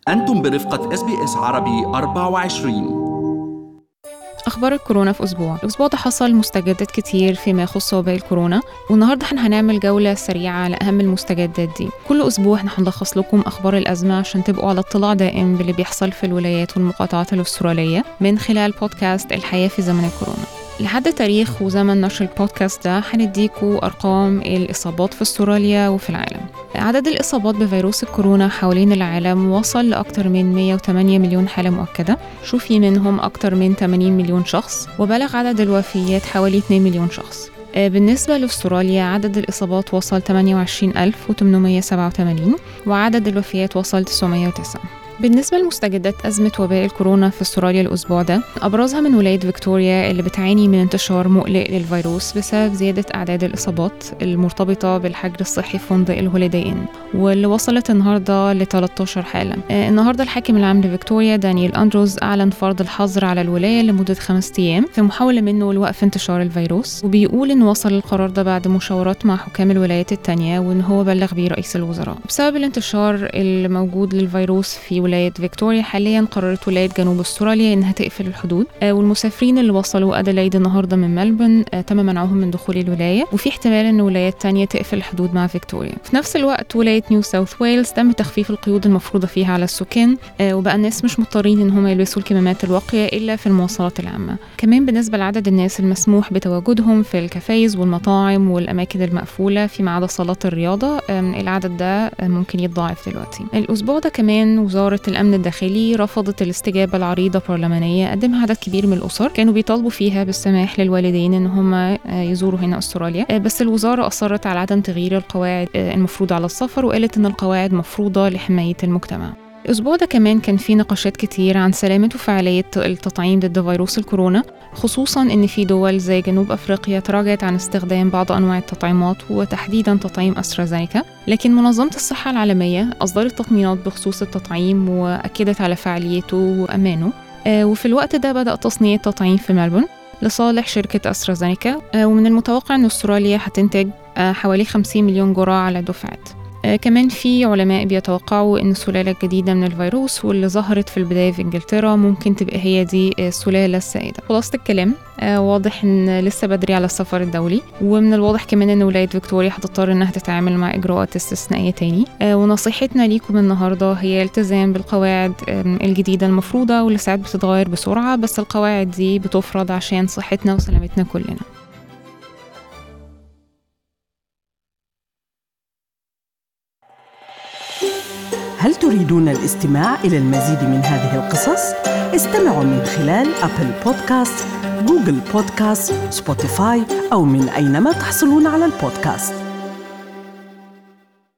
أنتم برفقة اس بي اس عربي 24 أخبار الكورونا في أسبوع الأسبوع ده حصل مستجدات كتير فيما يخص وباء الكورونا والنهاردة احنا هنعمل جولة سريعة على أهم المستجدات دي كل أسبوع احنا هنلخص لكم أخبار الأزمة عشان تبقوا على اطلاع دائم باللي بيحصل في الولايات والمقاطعات الأسترالية من خلال بودكاست الحياة في زمن الكورونا لحد تاريخ وزمن نشر البودكاست ده هنديكوا أرقام الإصابات في أستراليا وفي العالم عدد الإصابات بفيروس الكورونا حوالين العالم وصل لأكثر من 108 مليون حالة مؤكدة شوفي منهم أكثر من 80 مليون شخص وبلغ عدد الوفيات حوالي 2 مليون شخص بالنسبة لأستراليا عدد الإصابات وصل 28887 وعدد الوفيات وصل 909 بالنسبة لمستجدات أزمة وباء الكورونا في استراليا الأسبوع ده أبرزها من ولاية فيكتوريا اللي بتعاني من انتشار مقلق للفيروس بسبب زيادة أعداد الإصابات المرتبطة بالحجر الصحي في فندق الهوليداي إن واللي وصلت النهاردة ل 13 حالة آه النهاردة الحاكم العام لفيكتوريا دانيال أندروز أعلن فرض الحظر على الولاية لمدة خمس أيام في محاولة منه لوقف انتشار الفيروس وبيقول إنه وصل القرار ده بعد مشاورات مع حكام الولايات التانية وإن هو بلغ بيه رئيس الوزراء بسبب الانتشار الموجود للفيروس في ولاية فيكتوريا حاليا قررت ولاية جنوب استراليا انها تقفل الحدود آه والمسافرين اللي وصلوا ادلايد النهارده من ملبون آه تم منعهم من دخول الولاية وفي احتمال ان ولايات تانية تقفل الحدود مع فيكتوريا في نفس الوقت ولاية نيو ساوث ويلز تم تخفيف القيود المفروضة فيها على السكان آه وبقى الناس مش مضطرين ان هم يلبسوا الكمامات الواقية الا في المواصلات العامة كمان بالنسبة لعدد الناس المسموح بتواجدهم في الكافيز والمطاعم والاماكن المقفولة فيما عدا صالات الرياضة العدد ده ممكن يتضاعف دلوقتي الاسبوع ده كمان وزارة الامن الداخلي رفضت الاستجابه لعريضه برلمانيه قدمها عدد كبير من الاسر كانوا بيطالبوا فيها بالسماح للوالدين ان هم يزوروا هنا استراليا بس الوزاره اصرت على عدم تغيير القواعد المفروضه على السفر وقالت ان القواعد مفروضه لحمايه المجتمع الأسبوع ده كمان كان في نقاشات كتير عن سلامة وفعالية التطعيم ضد فيروس الكورونا خصوصا إن في دول زي جنوب أفريقيا تراجعت عن استخدام بعض أنواع التطعيمات وتحديدا تطعيم أسترازينيكا لكن منظمة الصحة العالمية أصدرت تطمينات بخصوص التطعيم وأكدت على فعاليته وأمانه وفي الوقت ده بدأ تصنيع التطعيم في ملبون لصالح شركة أسترازينيكا ومن المتوقع أن أستراليا هتنتج حوالي 50 مليون جرعة على دفعات آه كمان في علماء بيتوقعوا ان السلالة الجديدة من الفيروس واللي ظهرت في البداية في انجلترا ممكن تبقى هي دي السلالة السائدة خلاصة الكلام آه واضح ان لسه بدري على السفر الدولي ومن الواضح كمان ان ولاية فيكتوريا هتضطر انها تتعامل مع اجراءات استثنائية تاني آه ونصيحتنا ليكم النهاردة هي التزام بالقواعد الجديدة المفروضة واللي ساعات بتتغير بسرعة بس القواعد دي بتفرض عشان صحتنا وسلامتنا كلنا هل تريدون الاستماع إلى المزيد من هذه القصص؟ استمعوا من خلال أبل بودكاست، جوجل بودكاست، سبوتيفاي أو من أينما تحصلون على البودكاست